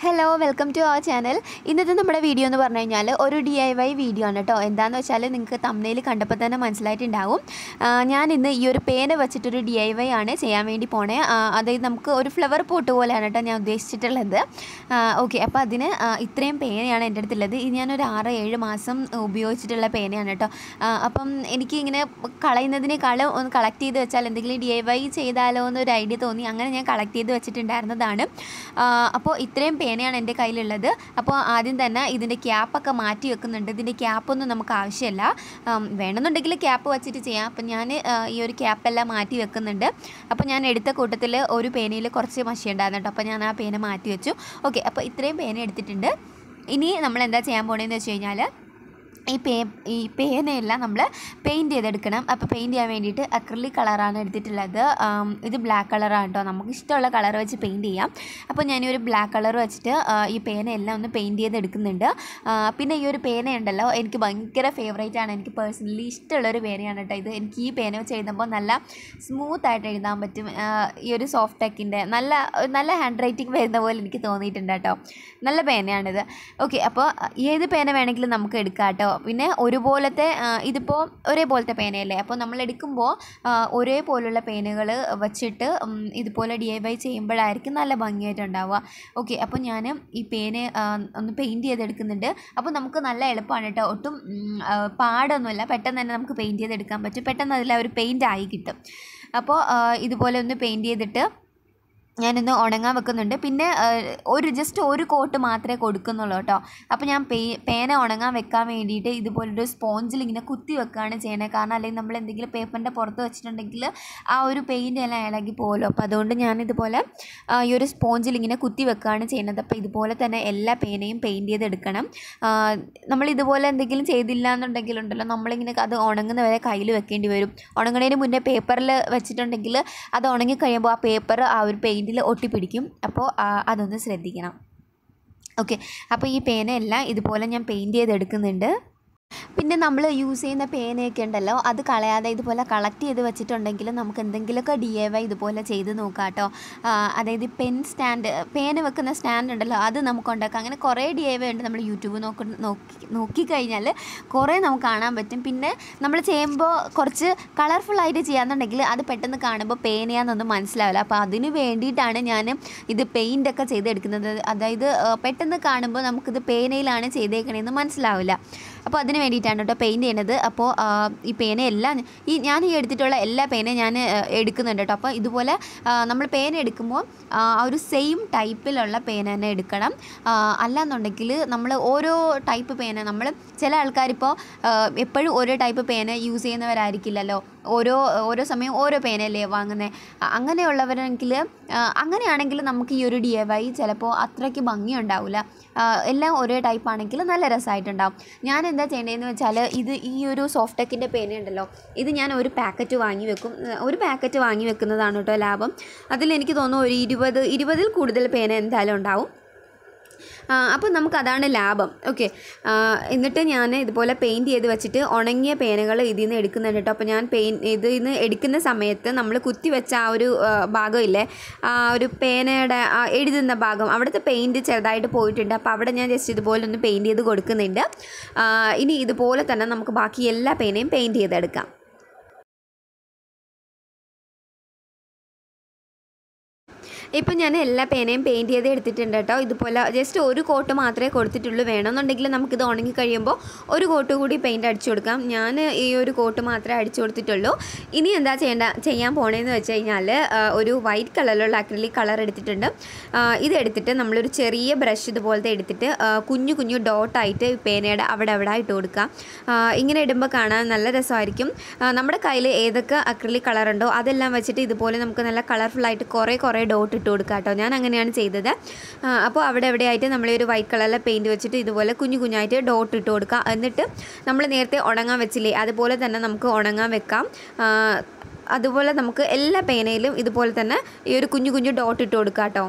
hello welcome to our channel ഇന്നത്തെ നമ്മുടെ video എന്ന് പറഞ്ഞു കഴിഞ്ഞാൽ ഒരു ഡി ഐ വൈ വീഡിയോ ആണ് കേട്ടോ എന്താണെന്ന് വെച്ചാൽ നിങ്ങൾക്ക് തമ്മിൽ കണ്ടപ്പോൾ തന്നെ മനസ്സിലായിട്ടുണ്ടാവും ആ, ഞാൻ ഇന്ന് ഈ ഒരു പേന വെച്ചിട്ടൊരു ഡി ഐ വൈ ആണ് ചെയ്യാൻ വേണ്ടി പോണേ ആ, അതായത് നമുക്ക് ഒരു ഫ്ലവർ പോട്ട് പോലെയാണ് കേട്ടോ ഞാൻ ഉദ്ദേശിച്ചിട്ടുള്ളത് ഓക്കെ അപ്പോൾ അതിന് ആ, ഇത്രയും പേനയാണ് എൻ്റെ അടുത്തുള്ളത് ഇത് ഞാനൊരു ആറ് ഏഴ് മാസം ഉപയോഗിച്ചിട്ടുള്ള പേനയാണ് കേട്ടോ ആ, അപ്പം എനിക്ക് ഇങ്ങനെ കളയുന്നതിനേക്കാളും ഒന്ന് കളക്ട് ചെയ്ത് വെച്ചാൽ എന്തെങ്കിലും ഡി ഐ വൈ ചെയ്താലോ എന്നൊരു ഐഡിയ തോന്നി അങ്ങനെ ഞാൻ കളക്ട് ചെയ്ത് വെച്ചിട്ടുണ്ടായിരുന്നതാണ് ആ, അപ്പോൾ ഇത്രയും പേനയാണ് എൻ്റെ കയ്യിലുള്ളത് അപ്പോൾ ആദ്യം തന്നെ ഇതിൻ്റെ ക്യാപ്പൊക്കെ മാറ്റി വെക്കുന്നുണ്ട് ഇതിൻ്റെ ക്യാപ്പൊന്നും നമുക്ക് ആവശ്യമില്ല ആം, വേണമെന്നുണ്ടെങ്കിൽ ക്യാപ്പ് വെച്ചിട്ട് ചെയ്യാം അപ്പം ഞാൻ ഈ ഒരു ക്യാപ്പെല്ലാം മാറ്റി വെക്കുന്നുണ്ട് അപ്പോൾ ഞാൻ എടുത്ത കൂട്ടത്തിൽ ഒരു പേനയിൽ കുറച്ച് മഷി ഉണ്ടായിരുന്നു കേട്ടോ അപ്പോൾ ഞാൻ ആ പേന മാറ്റി വെച്ചു ഓക്കെ അപ്പോൾ ഇത്രയും പേന എടുത്തിട്ടുണ്ട് ഇനി നമ്മൾ എന്താ ചെയ്യാൻ പോണേന്ന് വെച്ച് കഴിഞ്ഞാൽ ഈ പേ ഈ പേനയെല്ലാം നമ്മൾ പെയിൻറ്റ് ചെയ്തെടുക്കണം അപ്പോൾ പെയിൻറ്റ് ചെയ്യാൻ വേണ്ടിയിട്ട് അക്രലിക് കളറാണ് എടുത്തിട്ടുള്ളത് ആം, ഇത് ബ്ലാക്ക് കളറാണ് കേട്ടോ നമുക്ക് ഇഷ്ടമുള്ള കളർ വെച്ച് പെയിൻറ്റ് ചെയ്യാം അപ്പോൾ ഞാൻ ഈ ഒരു ബ്ലാക്ക് കളർ വെച്ചിട്ട് ആ, ഈ പേനയെല്ലാം ഒന്ന് പെയിൻറ്റ് ചെയ്തെടുക്കുന്നുണ്ട് ആ, പിന്നെ ഈ ഒരു പേന ഉണ്ടല്ലോ എനിക്ക് ഭയങ്കര ഫേവറേറ്റ് ആണ് എനിക്ക് പേഴ്സണലി ഇഷ്ടമുള്ളൊരു പേനയാണ് കേട്ടോ ഇത് എനിക്ക് ഈ പേന വെച്ച് എഴുതുമ്പോൾ നല്ല സ്മൂത്ത് ആയിട്ട് എഴുതാൻ പറ്റും ആ, ഈ ഒരു സോഫ്റ്റ് ടെക്കിൻ്റെ നല്ല നല്ല ഹാൻഡ് റൈറ്റിംഗ് വരുന്ന പോലെ എനിക്ക് തോന്നിയിട്ടുണ്ട് കേട്ടോ നല്ല പേനയാണിത് ഓക്കെ അപ്പോൾ ഏത് പേന വേണമെങ്കിലും നമുക്ക് എടുക്കാം കേട്ടോ പിന്നെ ഒരുപോലത്തെ ആ, ഇതിപ്പോൾ ഒരേപോലത്തെ പേനയല്ലേ അപ്പോൾ നമ്മൾ എടുക്കുമ്പോൾ ആ, ഒരേപോലുള്ള പേനകൾ വച്ചിട്ട് ഉം, ഇതുപോലെ ഡി ഐ വൈ ചെയ്യുമ്പോഴായിരിക്കും നല്ല ഭംഗിയായിട്ടുണ്ടാവുക ഓക്കെ അപ്പോൾ ഞാൻ ഈ പേന ആ, ഒന്ന് പെയിൻറ്റ് ചെയ്തെടുക്കുന്നുണ്ട് അപ്പോൾ നമുക്ക് നല്ല എളുപ്പമാണ് കേട്ടോ ഒട്ടും ഉം, ആ, പാടൊന്നുമില്ല പെട്ടെന്ന് തന്നെ നമുക്ക് പെയിൻറ്റ് ചെയ്തെടുക്കാൻ പറ്റും പെട്ടെന്ന് അതിൽ ഒരു പെയിൻറ്റ് ആയി കിട്ടും അപ്പോൾ ആ, ഇതുപോലെ ഒന്ന് പെയിൻറ്റ് ചെയ്തിട്ട് ഞാനിന്ന് ഉണങ്ങാൻ വെക്കുന്നുണ്ട് പിന്നെ ആ, ഒരു ജസ്റ്റ് ഒരു കോട്ട് മാത്രമേ കൊടുക്കുന്നുള്ളൂ കേട്ടോ അപ്പോൾ ഞാൻ പേ പേന ഉണങ്ങാൻ വെക്കാൻ വേണ്ടിയിട്ട് ഇതുപോലൊരു സ്പോഞ്ചിൽ ഇങ്ങനെ കുത്തി വെക്കുകയാണ് ചെയ്യണത് കാരണം അല്ലെങ്കിൽ നമ്മൾ എന്തെങ്കിലും പേപ്പറിൻ്റെ പുറത്ത് വെച്ചിട്ടുണ്ടെങ്കിൽ ആ ഒരു പെയിൻ്റ് എല്ലാം ഇളകി പോകുമല്ലോ അപ്പോൾ അതുകൊണ്ട് ഞാൻ ഇതുപോലെ ആ, ഈ ഒരു സ്പോഞ്ചിൽ ഇങ്ങനെ കുത്തി വെക്കുകയാണ് ചെയ്യുന്നത് അപ്പോൾ ഇതുപോലെ തന്നെ എല്ലാ പേനയും പെയിൻറ്റ് ചെയ്തെടുക്കണം ആ, നമ്മൾ ഇതുപോലെ എന്തെങ്കിലും ചെയ്തില്ല എന്നുണ്ടെങ്കിലുണ്ടല്ലോ നമ്മളിങ്ങനെ അത് ഉണങ്ങുന്നവരെ കയ്യിൽ വെക്കേണ്ടി വരും ഉണങ്ങുന്നതിന് മുന്നേ പേപ്പറിൽ വെച്ചിട്ടുണ്ടെങ്കിൽ അത് ഉണങ്ങി കഴിയുമ്പോൾ ആ പേപ്പർ ആ ഒരു പെയിൻറ്റിൽ ഒട്ടിപ്പിടിക്കും അപ്പോൾ ആ, അതൊന്ന് ശ്രദ്ധിക്കണം ഓക്കെ അപ്പോൾ ഈ പേന എല്ലാം ഇതുപോലെ ഞാൻ പെയിൻറ്റ് ചെയ്തെടുക്കുന്നുണ്ട് പിന്നെ നമ്മൾ യൂസ് ചെയ്യുന്ന പേനയൊക്കെ ഉണ്ടല്ലോ അത് കളയാതെ ഇതുപോലെ കളക്ട് ചെയ്ത് വെച്ചിട്ടുണ്ടെങ്കിൽ നമുക്ക് എന്തെങ്കിലുമൊക്കെ ഡി എ വൈ ഇതുപോലെ ചെയ്ത് നോക്കാം കേട്ടോ ആ, അതായത് പെൻ സ്റ്റാൻഡ് പേന വെക്കുന്ന സ്റ്റാൻഡ് ഉണ്ടല്ലോ അത് നമുക്ക് ഉണ്ടാക്കാം അങ്ങനെ കുറേ ഡി എ വൈ ഉണ്ട് നമ്മൾ യൂട്യൂബ് നോക്കി നോക്കി നോക്കിക്കഴിഞ്ഞാൽ കുറേ നമുക്ക് കാണാൻ പറ്റും പിന്നെ നമ്മൾ ചെയ്യുമ്പോൾ കുറച്ച് കളർഫുള്ളായിട്ട് ചെയ്യാന്നുണ്ടെങ്കിൽ അത് പെട്ടെന്ന് കാണുമ്പോൾ പേനയാന്നൊന്നും മനസ്സിലാവില്ല അപ്പോൾ അതിന് വേണ്ടിയിട്ടാണ് ഞാൻ ഇത് പെയിൻ്റൊക്കെ ചെയ്തെടുക്കുന്നത് അതായത് ആ, പെട്ടെന്ന് കാണുമ്പോൾ നമുക്കിത് പേനയിലാണ് ചെയ്തേക്കണേന്ന് മനസ്സിലാവില്ല അപ്പോൾ അതിന് വേണ്ടിയിട്ടാണ് കേട്ടോ പെയിൻറ്റ് ചെയ്യണത് അപ്പോൾ ആ, ഈ പേനയെല്ലാം ഈ ഞാൻ ഈ എടുത്തിട്ടുള്ള എല്ലാ പേനയും ഞാൻ ആ, എടുക്കുന്നുണ്ട് കേട്ടോ അപ്പോൾ ഇതുപോലെ നമ്മൾ പേന എടുക്കുമ്പോൾ ആ ആ ഒരു സെയിം ടൈപ്പിലുള്ള പേന തന്നെ എടുക്കണം ആ, അല്ലാന്നുണ്ടെങ്കിൽ നമ്മൾ ഓരോ ടൈപ്പ് പേന നമ്മൾ ചില ആൾക്കാരിപ്പോൾ എപ്പോഴും ഓരോ ടൈപ്പ് പേന യൂസ് ചെയ്യുന്നവരായിരിക്കില്ലല്ലോ ഓരോ ഓരോ സമയം ഓരോ പേനയല്ലേ വാങ്ങുന്നത് അങ്ങനെയുള്ളവരെങ്കിൽ അങ്ങനെയാണെങ്കിൽ നമുക്ക് ഈ ഒരു ഡി എ വൈ ചിലപ്പോൾ അത്രയ്ക്ക് ഭംഗി ഉണ്ടാവില്ല ആ, എല്ലാം ഒരേ ടൈപ്പ് ആണെങ്കിൽ നല്ല രസമായിട്ടുണ്ടാവും ഞാൻ എന്താ ചെയ്യേണ്ടതെന്ന് വെച്ചാൽ ഇത് ഈ ഒരു സോഫ്റ്റ് ടെക്കിൻ്റെ പേന ഉണ്ടല്ലോ ഇത് ഞാൻ ഒരു പാക്കറ്റ് വാങ്ങി വെക്കും ഏ, ഒരു പാക്കറ്റ് വാങ്ങി വെക്കുന്നതാണ് കേട്ടോ ലാഭം അതിൽ എനിക്ക് തോന്നുന്നു ഒരു ഇരുപത് ഇരുപതിൽ കൂടുതൽ പേന എന്തായാലും ഉണ്ടാവും ആ, അപ്പോൾ നമുക്ക് അതാണ് ലാഭം ഓക്കെ എന്നിട്ട് ഞാൻ ഇതുപോലെ പെയിൻറ്റ് ചെയ്ത് വെച്ചിട്ട് ഉണങ്ങിയ പേനകൾ ഇതിൽ നിന്ന് എടുക്കുന്നുണ്ട് കേട്ടോ അപ്പോൾ ഞാൻ പെയിൻ ഇതിൽ നിന്ന് എടുക്കുന്ന സമയത്ത് നമ്മൾ കുത്തി വെച്ച ആ ഒരു ആ, ഭാഗമില്ലേ ആ ഒരു പേനയുടെ ആ എഴുതുന്ന ഭാഗം അവിടുത്തെ പെയിൻറ്റ് ചെറുതായിട്ട് പോയിട്ടുണ്ട് അപ്പോൾ അവിടെ ഞാൻ ജസ്റ്റ് ഇതുപോലെ ഒന്ന് പെയിൻറ്റ് ചെയ്ത് കൊടുക്കുന്നുണ്ട് ആ, ഇനി ഇതുപോലെ തന്നെ നമുക്ക് ബാക്കി എല്ലാ പേനയും പെയിൻറ്റ് ചെയ്തെടുക്കാം ഇപ്പം ഞാൻ എല്ലാ പേനയും പെയിൻറ്റ് ചെയ്ത് എടുത്തിട്ടുണ്ട് കേട്ടോ ഇതുപോലെ ജസ്റ്റ് ഒരു കോട്ട് മാത്രമേ കൊടുത്തിട്ടുള്ളൂ വേണമെന്നുണ്ടെങ്കിൽ നമുക്കിത് ഉണങ്ങി കഴിയുമ്പോൾ ഒരു കോട്ട് കൂടി പെയിൻറ്റ് അടിച്ചു കൊടുക്കാം ഞാൻ ഈ ഒരു കോട്ട് മാത്രമേ അടിച്ചു കൊടുത്തിട്ടുള്ളൂ ഇനി എന്താ ചെയ്യേണ്ട ചെയ്യാൻ പോണേന്ന് വെച്ച് കഴിഞ്ഞാൽ ആ, ഒരു വൈറ്റ് കളറിലുള്ള അക്രലിക് കളർ എടുത്തിട്ടുണ്ട് ആ, ഇതെടുത്തിട്ട് നമ്മളൊരു ചെറിയ ബ്രഷ് ഇതുപോലത്തെ എടുത്തിട്ട് ആ, കുഞ്ഞു കുഞ്ഞു ഡോട്ടായിട്ട് പേനയുടെ അവിടെ അവിടെ ഇട്ട് കൊടുക്കുക ആ, ഇങ്ങനെ ഇടുമ്പോൾ കാണാൻ നല്ല രസമായിരിക്കും ആ, നമ്മുടെ കയ്യിൽ ഏതൊക്കെ അക്രലിക് കളർ ഉണ്ടോ അതെല്ലാം വെച്ചിട്ട് ഇതുപോലെ നമുക്ക് നല്ല കളർഫുള്ളായിട്ട് കുറേ കുറേ ഡോട്ട് ഇട്ട് കൊടുക്കുക കേട്ടോ ഞാൻ അങ്ങനെയാണ് ചെയ്തത് ആ, അപ്പോൾ അവിടെ എവിടെയായിട്ട് നമ്മൾ ഒരു വൈറ്റ് കളറിലെ പെയിൻറ്റ് വെച്ചിട്ട് ഇതുപോലെ കുഞ്ഞു കുഞ്ഞായിട്ട് ഡോട്ട് ഇട്ട് കൊടുക്കുക എന്നിട്ട് നമ്മൾ നേരത്തെ ഉണങ്ങാൻ വെച്ചില്ലേ അതുപോലെ തന്നെ നമുക്ക് ഉണങ്ങാൻ വെക്കാം ആ, അതുപോലെ നമുക്ക് എല്ലാ പേനയിലും ഇതുപോലെ തന്നെ ഈ ഒരു കുഞ്ഞു കുഞ്ഞു ഡോട്ട് ഇട്ട് കൊടുക്കുക കേട്ടോ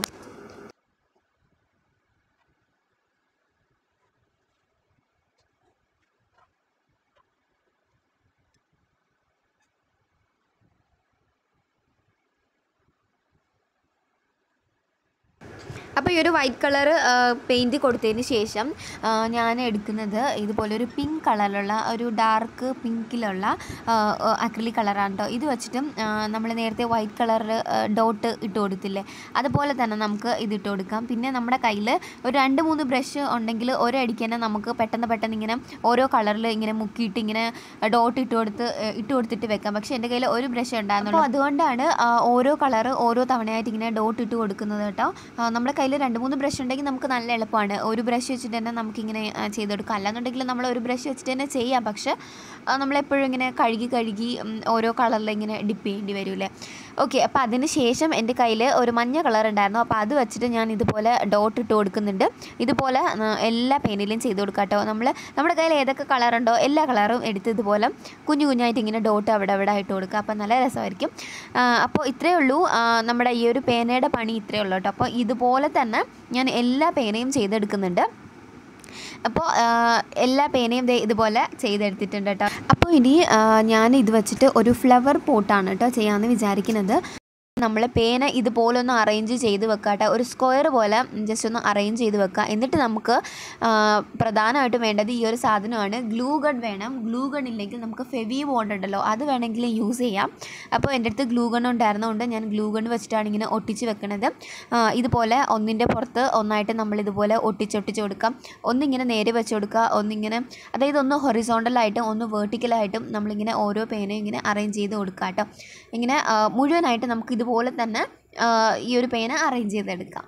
അപ്പോൾ ഈ ഒരു വൈറ്റ് കളർ പെയിൻറ്റ് കൊടുത്തതിന് ശേഷം ആ, ഞാൻ എടുക്കുന്നത് ഇതുപോലെ ഒരു പിങ്ക് കളറിലുള്ള ഒരു ഡാർക്ക് പിങ്കിലുള്ള അക്രിലിക് കളറാണ് കേട്ടോ ഇത് വെച്ചിട്ട് നമ്മൾ നേരത്തെ വൈറ്റ് കളറിൽ ഡോട്ട് ഇട്ട് കൊടുത്തില്ലേ അതുപോലെ തന്നെ നമുക്ക് ഇത് ഇട്ട് കൊടുക്കാം പിന്നെ നമ്മുടെ കയ്യിൽ ഒരു രണ്ട് മൂന്ന് ബ്രഷ് ഉണ്ടെങ്കിൽ ഒരടിക്ക് തന്നെ നമുക്ക് പെട്ടെന്ന് പെട്ടെന്ന് ഇങ്ങനെ ഓരോ കളറിൽ ഇങ്ങനെ മുക്കിയിട്ട് ഇങ്ങനെ ഡോട്ട് ഇട്ട് കൊടുത്ത് ഏ, ഇട്ട് കൊടുത്തിട്ട് വെക്കാം പക്ഷേ എൻ്റെ കയ്യിൽ ഒരു ബ്രഷ് ഉണ്ടായിരുന്നുള്ളൂ അപ്പോൾ അതുകൊണ്ടാണ് ആ, ഓരോ കളർ ഓരോ തവണയായിട്ട് ഇങ്ങനെ ഡോട്ട് ഇട്ട് കൊടുക്കുന്നത് കേട്ടോ ആ, നമ്മുടെ കയ്യിൽ രണ്ട് മൂന്ന് ബ്രഷ് ഉണ്ടെങ്കിൽ നമുക്ക് നല്ല എളുപ്പമാണ് ഒരു ബ്രഷ് വെച്ചിട്ട് തന്നെ നമുക്കിങ്ങനെ ആ, ചെയ്തെടുക്കാം അല്ലാന്നുണ്ടെങ്കിൽ നമ്മൾ ഒരു ബ്രഷ് വെച്ചിട്ട് തന്നെ ചെയ്യാം പക്ഷേ ആ, നമ്മളെപ്പോഴും ഇങ്ങനെ കഴുകി കഴുകി ഉം, ഓരോ കളറിൽ ഇങ്ങനെ ഡിപ്പ് ചെയ്യേണ്ടി വരില്ലേ ഓക്കെ അപ്പോൾ അതിന് ശേഷം എൻ്റെ കയ്യിൽ ഒരു മഞ്ഞ കളർ ഉണ്ടായിരുന്നു അപ്പോൾ അത് വെച്ചിട്ട് ഞാൻ ഇതുപോലെ ഡോട്ട് ഇട്ട് കൊടുക്കുന്നുണ്ട് ഇതുപോലെ ആ, എല്ലാ പെയിനിലും ചെയ്ത് കൊടുക്കാം കേട്ടോ നമ്മൾ നമ്മുടെ കയ്യിൽ ഏതൊക്കെ കളറുണ്ടോ എല്ലാ കളറും എടുത്ത് ഇതുപോലെ കുഞ്ഞു കുഞ്ഞായിട്ട് ഇങ്ങനെ ഡോട്ട് അവിടെ അവിടെ ഇട്ട് കൊടുക്കുക അപ്പോൾ നല്ല രസമായിരിക്കും ആ, അപ്പോൾ ഇത്രയേ ഉള്ളൂ ആ, നമ്മുടെ ഈ ഒരു പേനയുടെ പണി ഇത്രയേ ഉള്ളൂ കേട്ടോ അപ്പോൾ ഇതുപോലെ തന്നെ ഞാൻ എല്ലാ പേനയും ചെയ്തെടുക്കുന്നുണ്ട് അപ്പോൾ ആ, എല്ലാ പേനയും ദേ ഇതുപോലെ ചെയ്തെടുത്തിട്ടുണ്ട് കേട്ടോ അപ്പോൾ ഇനി ആ, ഞാൻ ഇത് വെച്ചിട്ട് ഒരു ഫ്ലവർ പോട്ടാണ് കേട്ടോ ചെയ്യാമെന്ന് വിചാരിക്കുന്നത് നമ്മൾ പേന ഇതുപോലെ ഒന്ന് അറേഞ്ച് ചെയ്ത് വെക്കുക കേട്ടോ ഒരു സ്ക്വയർ പോലെ ജസ്റ്റ് ഒന്ന് അറേഞ്ച് ചെയ്ത് വെക്കുക എന്നിട്ട് നമുക്ക് ആ, പ്രധാനമായിട്ടും വേണ്ടത് ഈ ഒരു സാധനമാണ് ഗ്ലൂ ഗൺ വേണം ഗ്ലൂ ഗൺ ഇല്ലെങ്കിൽ നമുക്ക് ഫെവി ബോണ്ട് ഉണ്ടല്ലോ അത് വേണമെങ്കിൽ യൂസ് ചെയ്യാം അപ്പോൾ എൻ്റെ അടുത്ത് ഗ്ലൂ ഗൺ ഉണ്ടായിരുന്നതുകൊണ്ട് ഞാൻ ഗ്ലൂ ഗൺ വെച്ചിട്ടാണ് ഇങ്ങനെ ഒട്ടിച്ച് വെക്കണത് ആ, ഇതുപോലെ ഒന്നിൻ്റെ പുറത്ത് ഒന്നായിട്ട് നമ്മൾ ഇതുപോലെ ഒട്ടിച്ചൊട്ടിച്ച് കൊടുക്കാം ഒന്നിങ്ങനെ നേരെ വെച്ച് കൊടുക്കുക ഒന്നിങ്ങനെ അതായത് ഒന്ന് ഹൊറിസോണ്ടലായിട്ടും ഒന്ന് വേർട്ടിക്കലായിട്ടും നമ്മളിങ്ങനെ ഓരോ പേനയും ഇങ്ങനെ അറേഞ്ച് ചെയ്ത് കൊടുക്കുക കേട്ടോ ഇങ്ങനെ ആ, മുഴുവനായിട്ട് നമുക്ക് ഇതുപോലെ തന്നെ ആ, ഈ ഒരു പേന അറേഞ്ച് ചെയ്തെടുക്കാം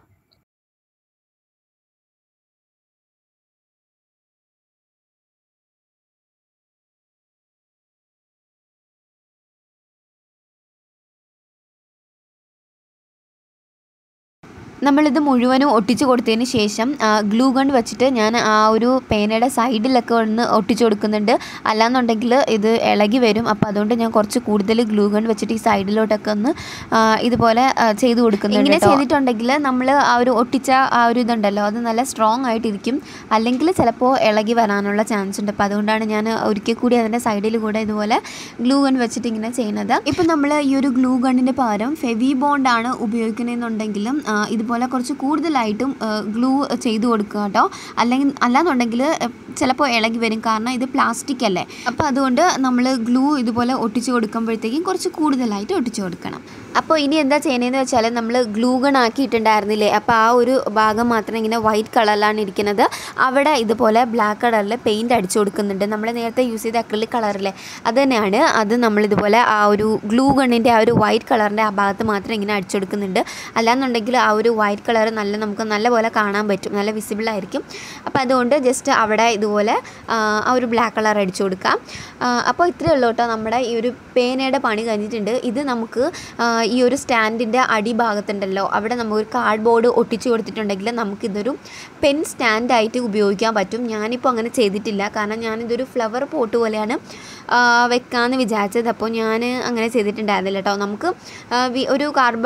നമ്മളിത് മുഴുവനും ഒട്ടിച്ച് കൊടുത്തതിന് ശേഷം ഗ്ലൂ ഗൺ വെച്ചിട്ട് ഞാൻ ആ ഒരു പേനയുടെ സൈഡിലൊക്കെ ഒന്ന് ഒട്ടിച്ച് കൊടുക്കുന്നുണ്ട് അല്ലാന്നുണ്ടെങ്കിൽ ഇത് ഇളകി വരും അപ്പോൾ അതുകൊണ്ട് ഞാൻ കുറച്ച് കൂടുതൽ ഗ്ലൂ ഗൺ വെച്ചിട്ട് ഈ സൈഡിലോട്ടൊക്കെ ഒന്ന് ആ, ഇതുപോലെ ആ, ചെയ്ത് കൊടുക്കുന്നുണ്ട് ഇങ്ങനെ ചെയ്തിട്ടുണ്ടെങ്കിൽ നമ്മൾ ആ ഒരു ഒട്ടിച്ച ആ ഒരു ഇതുണ്ടല്ലോ അത് നല്ല സ്ട്രോങ് ആയിട്ടിരിക്കും അല്ലെങ്കിൽ ചിലപ്പോൾ ഇളകി വരാനുള്ള ചാൻസ് ഉണ്ട് അപ്പോൾ അതുകൊണ്ടാണ് ഞാൻ ഒരിക്കൽ കൂടി അതിൻ്റെ സൈഡിൽ കൂടെ ഇതുപോലെ ഗ്ലൂ ഗൺ വെച്ചിട്ട് ഇങ്ങനെ ചെയ്യുന്നത് ഇപ്പം നമ്മൾ ഈ ഒരു ഗ്ലൂ ഗണ്ണിൻ്റെ പകരം ഫെവി ബോണ്ടാണ് ഉപയോഗിക്കുന്നതെന്നുണ്ടെങ്കിലും ആ, ഇതുപോലെ കുറച്ച് കൂടുതലായിട്ടും ഗ്ലൂ ചെയ്ത് കൊടുക്കുക കേട്ടോ അല്ലെങ്കിൽ അല്ലാന്നുണ്ടെങ്കിൽ ചിലപ്പോൾ ഇളകി വരും കാരണം ഇത് പ്ലാസ്റ്റിക് അല്ലേ അപ്പോൾ അതുകൊണ്ട് നമ്മൾ ഗ്ലൂ ഇതുപോലെ ഒട്ടിച്ച് കൊടുക്കുമ്പോഴത്തേക്കും കുറച്ച് കൂടുതലായിട്ട് ഒട്ടിച്ച് കൊടുക്കണം അപ്പോൾ ഇനി എന്താ ചെയ്യണതെന്ന് വെച്ചാൽ നമ്മൾ ഗ്ലൂ ഗൺ ആക്കിയിട്ടുണ്ടായിരുന്നില്ലേ അപ്പോൾ ആ ഒരു ഭാഗം മാത്രം ഇങ്ങനെ വൈറ്റ് കളറിലാണ് ഇരിക്കുന്നത് അവിടെ ഇതുപോലെ ബ്ലാക്ക് കളറിൽ പെയിൻറ് അടിച്ചു കൊടുക്കുന്നുണ്ട് നമ്മൾ നേരത്തെ യൂസ് ചെയ്ത അക്രിലിക് കളറിലെ അത് തന്നെയാണ് അത് നമ്മളിതുപോലെ ആ ഒരു ഗ്ലൂ ഗണ്ണിൻ്റെ ആ ഒരു വൈറ്റ് കളറിൻ്റെ ആ ഭാഗത്ത് മാത്രം ഇങ്ങനെ അടിച്ചു കൊടുക്കുന്നുണ്ട് അല്ലാന്നുണ്ടെങ്കിൽ ആ ഒരു വൈറ്റ് കളർ നല്ല നമുക്ക് നല്ലപോലെ കാണാൻ പറ്റും നല്ല വിസിബിൾ ആയിരിക്കും അപ്പോൾ അതുകൊണ്ട് ജസ്റ്റ് അവിടെ ഇതുപോലെ ആ ആ ഒരു ബ്ലാക്ക് കളർ അടിച്ചു കൊടുക്കാം ആ, അപ്പോൾ ഇത്രയേ ഉള്ളൂ കേട്ടോ നമ്മുടെ ഈ ഒരു പേനയുടെ പണി കഴിഞ്ഞിട്ടുണ്ട് ഇത് നമുക്ക് ആ, ഈ ഒരു സ്റ്റാൻഡിൻ്റെ അടിഭാഗത്തുണ്ടല്ലോ അവിടെ നമുക്ക് ഒരു കാർഡ് ബോർഡ് ഒട്ടിച്ചു കൊടുത്തിട്ടുണ്ടെങ്കിൽ നമുക്കിതൊരു പെൻ സ്റ്റാൻഡായിട്ട് ഉപയോഗിക്കാൻ പറ്റും ഞാനിപ്പോൾ അങ്ങനെ ചെയ്തിട്ടില്ല കാരണം ഞാനിതൊരു ഫ്ലവർ പോട്ട് പോലെയാണ് ആ, വെക്കാമെന്ന് വിചാരിച്ചത് അപ്പോൾ ഞാൻ അങ്ങനെ ചെയ്തിട്ടുണ്ടായിരുന്നില്ല കേട്ടോ നമുക്ക് ആ, വി- ഒരു കാർബ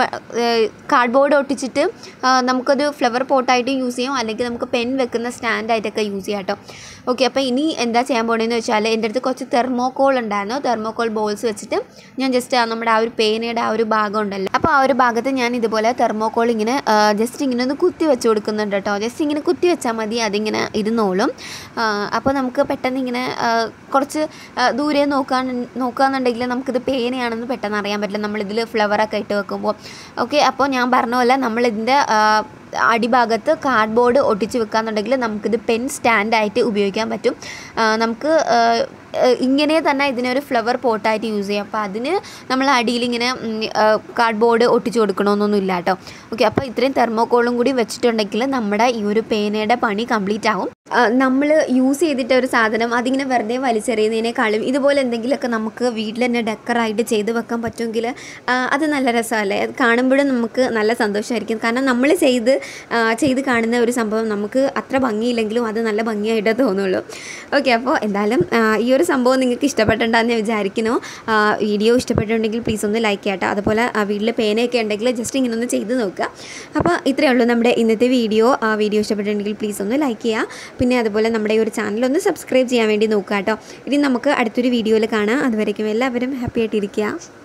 കാർഡ് ബോർഡ് ഒട്ടിച്ചിട്ട് ആ, നമുക്കത് ഫ്ലവർ പോട്ടായിട്ട് യൂസ് ചെയ്യാം അല്ലെങ്കിൽ നമുക്ക് പെൻ വെക്കുന്ന സ്റ്റാൻഡായിട്ടൊക്കെ യൂസ് ചെയ്യാം കേട്ടോ ഓക്കെ അപ്പോൾ ഇനി എന്താ ചെയ്യാൻ പോകണമെന്ന് വെച്ചാൽ എൻ്റെ അടുത്ത് കുറച്ച് തെർമോക്കോൾ ഉണ്ടായിരുന്നു തെർമോക്കോൾ ബോൾസ് വെച്ചിട്ട് ഞാൻ ജസ്റ്റ് ആ നമ്മുടെ ആ ഒരു പേനയുടെ ആ ഒരു ഭാഗം ഉണ്ടല്ലോ അപ്പോൾ ആ ഒരു ഭാഗത്ത് ഞാൻ ഇതുപോലെ തെർമോക്കോൾ ഇങ്ങനെ ജസ്റ്റ് ഇങ്ങനെ ഒന്ന് കുത്തി വെച്ച് കൊടുക്കുന്നുണ്ട് കേട്ടോ ജസ്റ്റ് ഇങ്ങനെ കുത്തി വെച്ചാൽ മതി അതിങ്ങനെ ഇരുന്നോളും ആ, അപ്പോൾ നമുക്ക് പെട്ടെന്ന് ഇങ്ങനെ ആ, കുറച്ച് ആ, ദൂരെ നോക്കാൻ നോക്കുകയെന്നുണ്ടെങ്കിൽ നമുക്കിത് പേനയാണെന്ന് പെട്ടെന്ന് അറിയാൻ പറ്റില്ല നമ്മളിതിൽ ഫ്ലവറൊക്കെ ഇട്ട് വെക്കുമ്പോൾ ഓക്കെ അപ്പോൾ ഞാൻ പറഞ്ഞ പോലെ നമ്മളിതിൻ്റെ അടിഭാഗത്ത് കാർഡ് ബോർഡ് ഒട്ടിച്ച് വെക്കാന്നുണ്ടെങ്കിൽ നമുക്കിത് പെൻ സ്റ്റാൻഡായിട്ട് ഉപയോഗിക്കാൻ പറ്റും ആ, നമുക്ക് ആ, ഇങ്ങനെ തന്നെ ഇതിനൊരു ഫ്ലവർ പോട്ടായിട്ട് യൂസ് ചെയ്യാം അപ്പോൾ അതിന് നമ്മൾ അടിയിൽ ഇങ്ങനെ കാർഡ് ബോർഡ് ഒട്ടിച്ച് കൊടുക്കണമെന്നൊന്നും ഇല്ല കേട്ടോ ഓക്കെ അപ്പോൾ ഇത്രയും തെർമോക്കോളും കൂടി വെച്ചിട്ടുണ്ടെങ്കിൽ നമ്മുടെ ഈ ഒരു പേനയുടെ പണി കംപ്ലീറ്റ് ആവും നമ്മൾ യൂസ് ചെയ്തിട്ട ഒരു സാധനം അതിങ്ങനെ വെറുതെ വലിച്ചെറിയുന്നതിനേക്കാളും ഇതുപോലെ എന്തെങ്കിലുമൊക്കെ നമുക്ക് വീട്ടിൽ തന്നെ ഡെക്കറായിട്ട് ചെയ്ത് വെക്കാൻ പറ്റുമെങ്കിൽ ആ, അത് നല്ല രസമല്ലേ അത് കാണുമ്പോഴും നമുക്ക് നല്ല സന്തോഷമായിരിക്കും കാരണം നമ്മൾ ചെയ്ത് ആ, ചെയ്ത് കാണുന്ന ഒരു സംഭവം നമുക്ക് അത്ര ഭംഗിയില്ലെങ്കിലും അത് നല്ല ഭംഗിയായിട്ടേ തോന്നുള്ളൂ ഓക്കെ അപ്പോൾ എന്തായാലും ആ, ഈ ഒരു സംഭവം നിങ്ങൾക്ക് ഇഷ്ടപ്പെട്ടിട്ടുണ്ടെന്ന് ഞാൻ വിചാരിക്കുന്നു ആ, വീഡിയോ ഇഷ്ടപ്പെട്ടിട്ടുണ്ടെങ്കിൽ പ്ലീസ് ഒന്ന് ലൈക്ക് ചെയ്യട്ടോ അതുപോലെ ആ, വീട്ടിൽ പേനയൊക്കെ ഉണ്ടെങ്കിൽ ജസ്റ്റ് ഇങ്ങനെ ഒന്ന് ചെയ്ത് നോക്കുക അപ്പോൾ ഇത്രയേ ഉള്ളൂ നമ്മുടെ ഇന്നത്തെ വീഡിയോ ആ വീഡിയോ ഇഷ്ടപ്പെട്ടിട്ടുണ്ടെങ്കിൽ പ്ലീസ് ഒന്ന് ലൈക്ക് ചെയ്യുക പിന്നെ അതുപോലെ നമ്മുടെ ഈ ഒരു ചാനൽ ഒന്ന് സബ്സ്ക്രൈബ് ചെയ്യാൻ വേണ്ടി നോക്കുക കേട്ടോ ഇനി നമുക്ക് അടുത്തൊരു വീഡിയോയിൽ കാണാം അതുവരേക്കും എല്ലാവരും ഹാപ്പി ആയിട്ടിരിക്കുക